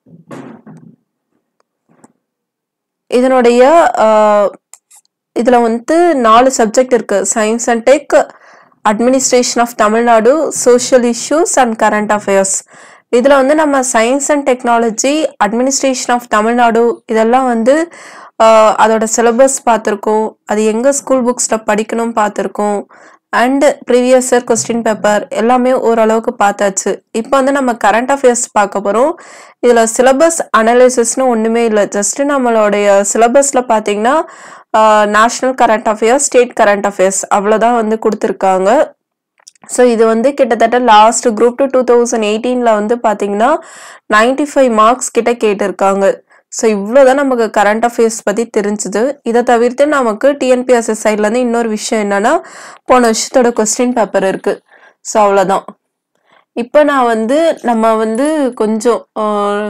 இதனுடைய ஆஹ், இதுல வந்து நாலு சப்ஜெக்ட் இருக்கு science and tech administration of Tamil Nadu social issues and current affairs இதுல வந்து நம்ம science and technology administration of Tamil Nadu இதெல்லாம் வந்து ஆஹ், அதோட சிலபஸ் பார்த்துருக்கோம் அது எங்க ஸ்கூல் புக்ஸ்ல படிக்கணும் பார்த்துருக்கோம் and previous year question paper எல்லாமே ஓரளவுக்கு பார்த்தாச்சு இப்போ வந்து நம்ம கரண்ட் அஃபேர்ஸ் பார்க்க போகிறோம் இதில் சிலபஸ் அனாலிசிஸ்னு ஒன்றுமே இல்லை ஜஸ்ட் நம்மளுடைய சிலபஸில் பார்த்தீங்கன்னா national current affairs state current affairs அவ்வளோதான் வந்து கொடுத்துருக்காங்க ஸோ இது வந்து கிட்டத்தட்ட last group two two thousand எயிட்டீனில் வந்து பார்த்தீங்கன்னா நைன்டி ஃபைவ் மார்க்ஸ் கிட்ட கேட்டிருக்காங்க ஸோ இவ்வளோதான் நமக்கு கரண்ட் அஃபேர்ஸ் பற்றி தெரிஞ்சுது இதை தவிர்த்து நமக்கு டிஎன்பிஎஸ்எஸ் சைட்லேருந்து இன்னொரு விஷயம் என்னன்னா போன வருஷத்தோட கொஸ்டின் பேப்பர் இருக்கு ஸோ அவ்வளோதான் இப்போ நான் வந்து நம்ம வந்து கொஞ்சம் ஆஹ்,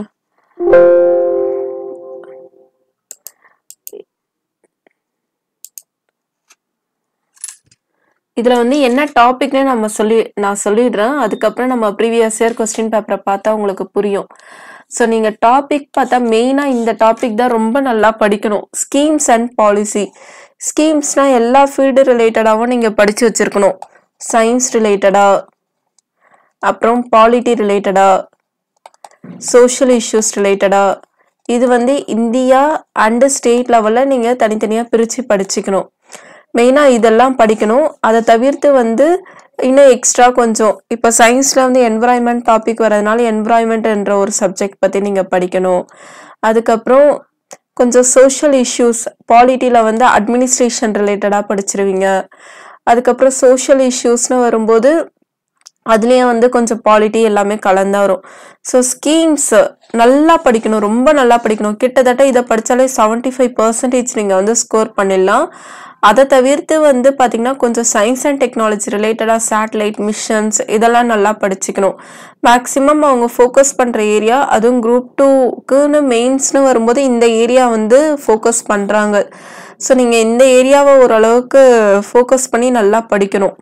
இதுல வந்து என்ன டாபிக்னு நம்ம சொல்லி நான் சொல்லிடுறேன் அதுக்கப்புறம் நம்ம ப்ரீவியஸ் இயர் கொஸ்டின் பேப்பரை பார்த்தா உங்களுக்கு புரியும் ஸோ நீங்க டாபிக் பார்த்தா மெயினா இந்த டாபிக் தான் ரொம்ப நல்லா படிக்கணும் ஸ்கீம்ஸ் அண்ட் பாலிசி ஸ்கீம்ஸ்னா எல்லா ஃபீல்டு ரிலேட்டடாகவும் நீங்க படிச்சு வச்சிருக்கணும் சயின்ஸ் ரிலேட்டடா அப்புறம் பாலிட்டி ரிலேட்டடா சோஷியல் இஷ்யூஸ் ரிலேட்டடா இது வந்து இந்தியா அண்ட் ஸ்டேட் லெவலில் நீங்கள் தனித்தனியாக பிரித்து படிச்சுக்கணும் மெயினாக இதெல்லாம் படிக்கணும் அதை தவிர்த்து வந்து இன்னும் எக்ஸ்ட்ரா கொஞ்சம் இப்போ சயின்ஸில் வந்து என்விரான்மெண்ட் டாபிக் வரதுனால என்விரான்மெண்ட் என்ற ஒரு சப்ஜெக்ட் பற்றி நீங்கள் படிக்கணும் அதுக்கப்புறம் கொஞ்சம் சோஷியல் இஷ்யூஸ் பாலிட்டியில் வந்து அட்மினிஸ்ட்ரேஷன் ரிலேட்டடாக படிச்சிருவீங்க அதுக்கப்புறம் சோஷியல் இஷ்யூஸ்னு வரும்போது அதுலேயும் வந்து கொஞ்சம் பாலிட்டி எல்லாமே கலந்தா வரும் ஸோ ஸ்கீம்ஸ் நல்லா படிக்கணும் ரொம்ப நல்லா படிக்கணும் கிட்டத்தட்ட இதை படித்தாலே செவன்ட்டி ஃபைவ் பர்சன்டேஜ் நீங்கள் வந்து ஸ்கோர் பண்ணிடலாம் அதை தவிர்த்து வந்து பார்த்தீங்கன்னா கொஞ்சம் சயின்ஸ் அண்ட் டெக்னாலஜி ரிலேட்டடாக சேட்டலைட் மிஷன்ஸ் இதெல்லாம் நல்லா படிச்சுக்கணும் மேக்ஸிமம் அவங்க ஃபோக்கஸ் பண்ணுற ஏரியா அதுவும் குரூப் டூக்குன்னு மெயின்ஸ்னு வரும்போது இந்த ஏரியா வந்து ஃபோக்கஸ் பண்ணுறாங்க ஸோ நீங்கள் இந்த ஏரியாவை ஓரளவுக்கு ஃபோக்கஸ் பண்ணி நல்லா படிக்கணும்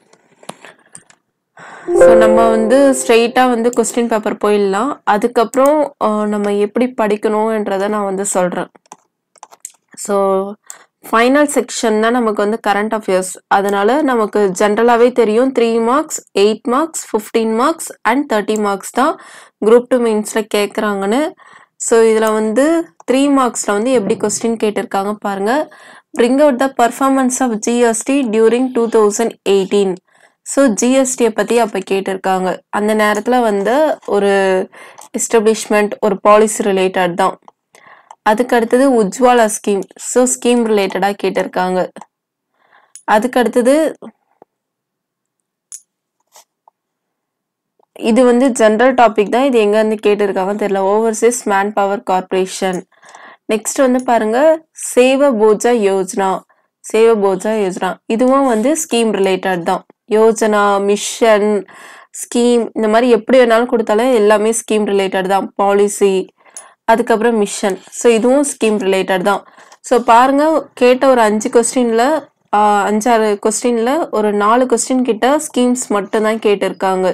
ஸோ நம்ம வந்து ஸ்ட்ரெயிட்டாக வந்து கொஸ்டின் பேப்பர் போயிடலாம் அதுக்கப்புறம் அஹ், நம்ம எப்படி படிக்கணுன்றதை நான் வந்து சொல்கிறேன் ஸோ ஃபைனல் செக்ஷன் தான் நமக்கு வந்து கரண்ட் அஃபேர்ஸ் அதனால நமக்கு ஜென்ரலாகவே தெரியும் three marks eight marks fifteen marks and thirty marks தான் குரூப் டூ மெயின்ஸில் கேட்குறாங்கன்னு ஸோ இதில் வந்து த்ரீ மார்க்ஸில் வந்து எப்படி கொஸ்டின் கேட்டிருக்காங்க பாருங்க bring out the performance of GST during two thousand eighteen so ஜிஎஸ்டியை பற்றி அப்போ கேட்டிருக்காங்க அந்த நேரத்தில் வந்து ஒரு எஸ்டபிளிஷ்மெண்ட் ஒரு பாலிசி ரிலேட்டட் தான் அதுக்கு அடுத்தது உஜ்வாலா ஸ்கீம் ஸோ ஸ்கீம் ரிலேட்டடாக கேட்டிருக்காங்க அதுக்கு அடுத்தது இது வந்து ஜென்ரல் டாபிக் தான் இது எங்க இருந்து கேட்டிருக்காங்கன்னு தெரியல overseas man power corporation next வந்து பாருங்க சேவ போஜா யோஜனா சேவ போஜா யோஜனா இதுவும் வந்து ஸ்கீம் ரிலேட்டட் தான் யோஜனா மிஷன் ஸ்கீம் இந்த மாதிரி எப்படி வேணாலும் கொடுத்தாலும் எல்லாமே ஸ்கீம் ரிலேட்டட் தான் பாலிசி அதுக்கப்புறம் மிஷன் ஸோ இதுவும் ஸ்கீம் ரிலேட்டட் தான் ஸோ பாருங்க கேட்ட ஒரு அஞ்சு கொஸ்டின்ல அஞ்சாறு கொஸ்டின்ல ஒரு நாலு கொஸ்டின் கிட்ட ஸ்கீம்ஸ் மட்டும்தான் கேட்டிருக்காங்க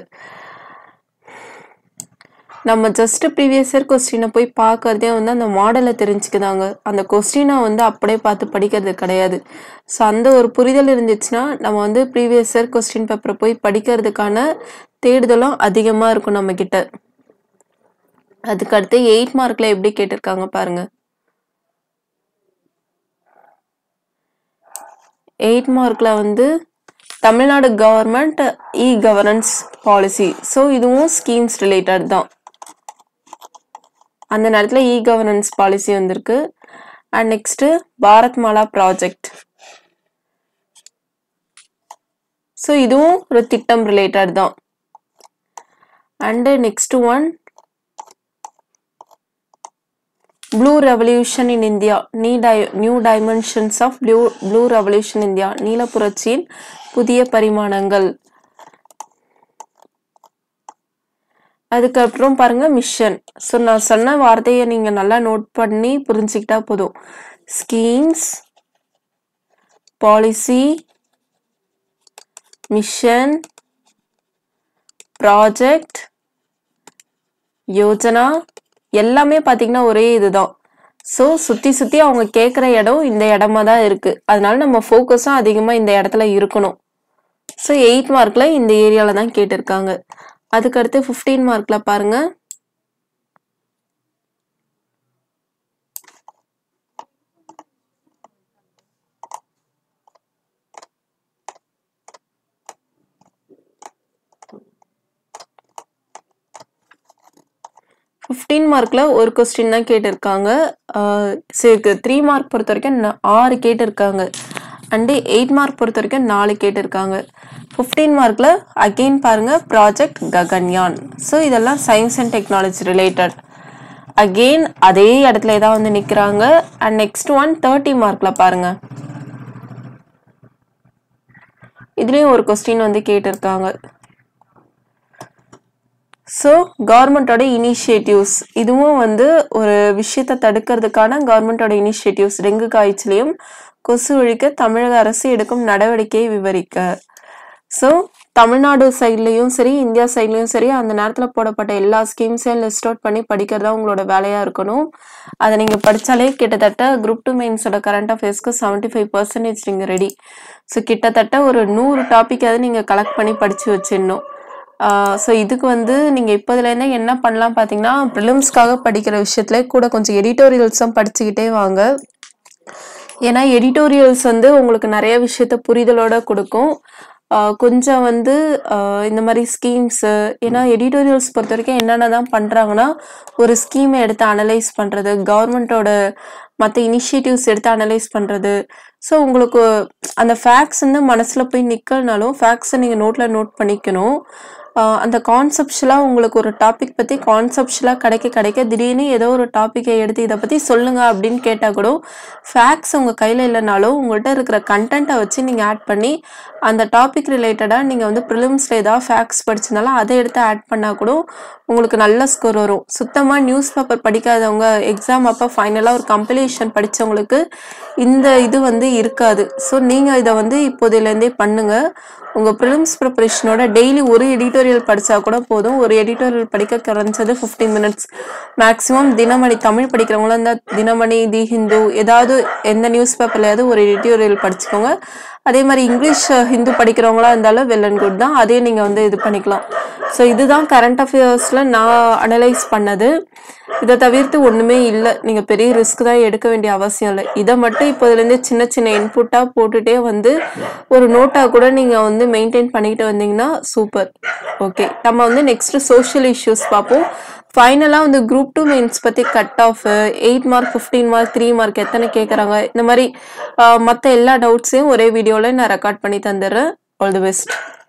நம்ம ஜஸ்ட் ப்ரீவியஸ் இயர் கொஸ்டினை போய் பார்க்கறதே வந்து அந்த மாடலை தெரிஞ்சுக்குதாங்க அந்த கொஸ்டினை வந்து அப்படியே பார்த்து படிக்கிறது கிடையாது ஸோ அந்த ஒரு புரிதல் இருந்துச்சுன்னா நம்ம வந்து ப்ரீவியஸ் இயர் கொஸ்டின் பேப்பரை போய் படிக்கிறதுக்கான தேடுதலும் அதிகமாக இருக்கும் நம்ம கிட்ட அதுக்கு அடுத்து எயிட் மார்க்ல எப்படி கேட்டிருக்காங்க பாருங்க எயிட் மார்க்ல வந்து Tamil Nadu government e governance policy so இதுவும் ஸ்கீம்ஸ் ரிலேட்டட் தான் அந்த நேரத்தில் இ கவர்னன்ஸ் பாலிசி வந்திருக்கு and next Bharat Mala project so இதுவும் ஒரு திட்டம் ரிலேட்டட் தான் and next one blue revolution in India நீ டை new dimensions of blue blue revolution India நீல புரட்சியின் புதிய பரிமாணங்கள் அதுக்கப்புறம் பாருங்க மிஷன் ஸோ நான் சொன்ன வார்த்தையை நீங்க நல்லா நோட் பண்ணி புரிஞ்சுக்கிட்டா போதும் ஸ்கீம்ஸ் பாலிசி மிஷன் ப்ராஜெக்ட் யோஜனா எல்லாமே பார்த்தீங்கன்னா ஒரே இதுதான் ஸோ சுற்றி சுற்றி அவங்க கேட்குற இடம் இந்த இடமா தான் இருக்குது அதனால நம்ம ஃபோக்கஸும் அதிகமாக இந்த இடத்துல இருக்கணும் ஸோ எயிட் மார்க்கில் இந்த ஏரியாவில் தான் கேட்டிருக்காங்க அதுக்கடுத்து ஃபிஃப்டீன் மார்க்கில் பாருங்க ஃபிஃப்டீன் மார்க்கில் ஒரு கொஸ்டின் தான் கேட்டிருக்காங்க ஆஹ் சரி த்ரீ மார்க் பொறுத்த வரைக்கும் ந- ஆறு கேட்டிருக்காங்க அண்டு எயிட் மார்க் பொறுத்த வரைக்கும் நாலு கேட்டிருக்காங்க ஃபிஃப்டீன் மார்க்கில் அகெயின் பாருங்க ப்ராஜெக்ட் ககன்யான் ஸோ இதெல்லாம் science and technology related again அதே இடத்துல தான் வந்து நிற்கிறாங்க அண்ட் நெக்ஸ்ட் ஒன் தேர்ட்டி மார்க்கில் பாருங்க இதுலேயும் ஒரு கொஸ்டின் வந்து கேட்டிருக்காங்க ஸோ கவர்மெண்ட்டோட இனிஷியேட்டிவ்ஸ் இதுவும் வந்து ஒரு விஷயத்தை தடுக்கிறதுக்கான கவர்மெண்ட்டோட இனிஷியேட்டிவ்ஸ் டெங்கு காய்ச்சலையும் கொசு ஒழிக்க தமிழக அரசு எடுக்கும் நடவடிக்கையை விவரிக்க ஸோ தமிழ்நாடு சைட்லேயும் சரி இந்தியா சைட்லேயும் சரி அந்த நேரத்தில் போடப்பட்ட எல்லா ஸ்கீம்ஸையும் லிஸ்ட் அவுட் பண்ணி படிக்கிறதா உங்களோட வேலையாக இருக்கணும் அதை நீங்கள் படித்தாலே கிட்டத்தட்ட குரூப் டூ மெயின்ஸோட கரண்ட் அஃபேர்ஸ்க்கு செவன்ட்டி ஃபைவ் பர்சன்டேஜ் நீங்கள் ரெடி ஸோ கிட்டத்தட்ட ஒரு நூறு டாப்பிக்காவது நீங்கள் கலெக்ட் பண்ணி படித்து வச்சிடணும் ஸோ இதுக்கு வந்து நீங்கள் இப்போதுலேருந்தே என்ன பண்ணலாம் பார்த்தீங்கன்னா ப்ரிலிம்ஸ்க்காக படிக்கிற விஷயத்துல கூட கொஞ்சம் எடிட்டோரியல்ஸும் படிச்சுக்கிட்டே வாங்க ஏன்னா எடிட்டோரியல்ஸ் வந்து உங்களுக்கு நிறைய விஷயத்த புரிதலோட கொடுக்கும் ஆஹ் கொஞ்சம் வந்து ஆஹ் இந்த மாதிரி ஸ்கீம்ஸு ஏன்னா எடிட்டோரியல்ஸ் பொறுத்த வரைக்கும் என்னென்ன தான் பண்ணுறாங்கன்னா ஒரு ஸ்கீமை எடுத்து அனலைஸ் பண்ணுறது கவர்மெண்ட்டோட மற்ற இனிஷியேட்டிவ்ஸ் எடுத்து அனலைஸ் பண்ணுறது ஸோ உங்களுக்கு அந்த ஃபேக்ட்ஸ் வந்து மனசில் போய் நிற்கலனாலும் ஃபேக்ட்ஸை நீங்கள் நோட்டில் நோட் பண்ணிக்கணும் ஆஹ் அந்த கான்செப்ஷுவலாக உங்களுக்கு ஒரு டாபிக் பற்றி கான்செப்ஷுவலாக கிடைக்க கிடைக்க திடீர்னு ஏதோ ஒரு டாப்பிக்கை எடுத்து இதை பற்றி சொல்லுங்க அப்படின்னு கேட்டால் கூட ஃபேக்ட்ஸ் உங்கள் கையில் இல்லைனாலும் உங்கள்கிட்ட இருக்கிற கண்டென்ட்டை வச்சு நீங்கள் ஆட் பண்ணி அந்த டாபிக் ரிலேட்டடாக நீங்கள் வந்து ப்ரிலிம்ஸில் ஏதாவது ஃபேக்ட்ஸ் படிச்சிருந்தாலும் அதை எடுத்து ஆட் பண்ணால் கூட உங்களுக்கு நல்ல ஸ்கோர் வரும் சுத்தமாக நியூஸ் பேப்பர் படிக்காதவங்க எக்ஸாம் அப்போ ஃபைனலாக ஒரு கம்பெலிஷன் படித்தவங்களுக்கு இந்த இது வந்து இருக்காது ஸோ நீங்கள் இதை வந்து இப்போதையிலேருந்தே பண்ணுங்கள் உங்கள் ப்ரிலிம்ஸ் ப்ரிப்பரேஷனோட டெய்லி ஒரு எடிட்டோரியல் படித்தா கூட போதும் ஒரு எடிட்டோரியல் படிக்க குறைஞ்சது fifteen minutes maximum Dinamani Tamil படிக்கிறவங்களும் இந்த தினமணி தி ஹிந்து ஏதாவது எந்த நியூஸ் பேப்பர்லையாவது ஒரு எடிட்டோரியல் படிச்சுக்கோங்க அதே மாதிரி இங்கிலீஷ் அஹ், ஹிந்து படிக்கிறவங்களா இருந்தாலும் வெல் அண்ட் குட் தான் அதையும் நீங்கள் வந்து இது பண்ணிக்கலாம் ஸோ இதுதான் கரண்ட் அஃபேர்ஸில் நான் அனலைஸ் பண்ணது இதை தவிர்த்து ஒன்றுமே இல்லை நீங்கள் பெரிய ரிஸ்க் தான் எடுக்க வேண்டிய அவசியம் இல்லை இதை மட்டும் இப்போதுலேருந்து சின்ன சின்ன இன்புட்டாக போட்டுகிட்டே வந்து ஒரு நோட்டாக கூட நீங்கள் வந்து மெயின்டைன் பண்ணிக்கிட்டு வந்தீங்கன்னா சூப்பர் ஓகே நம்ம வந்து நெக்ஸ்ட் சோஷியல் இஷ்யூஸ் பார்ப்போம் ஃபைனலாக வந்து குரூப் டூ மெயின்ஸ் பற்றி cut off eight mark fifteen mark three mark எத்தனை கேட்குறாங்க இந்த மாதிரி மற்ற எல்லா டவுட்ஸையும் ஒரே வீடியோவில் நான் ரெக்கார்ட் பண்ணி தந்துடுறேன் ஆல் தி பெஸ்ட்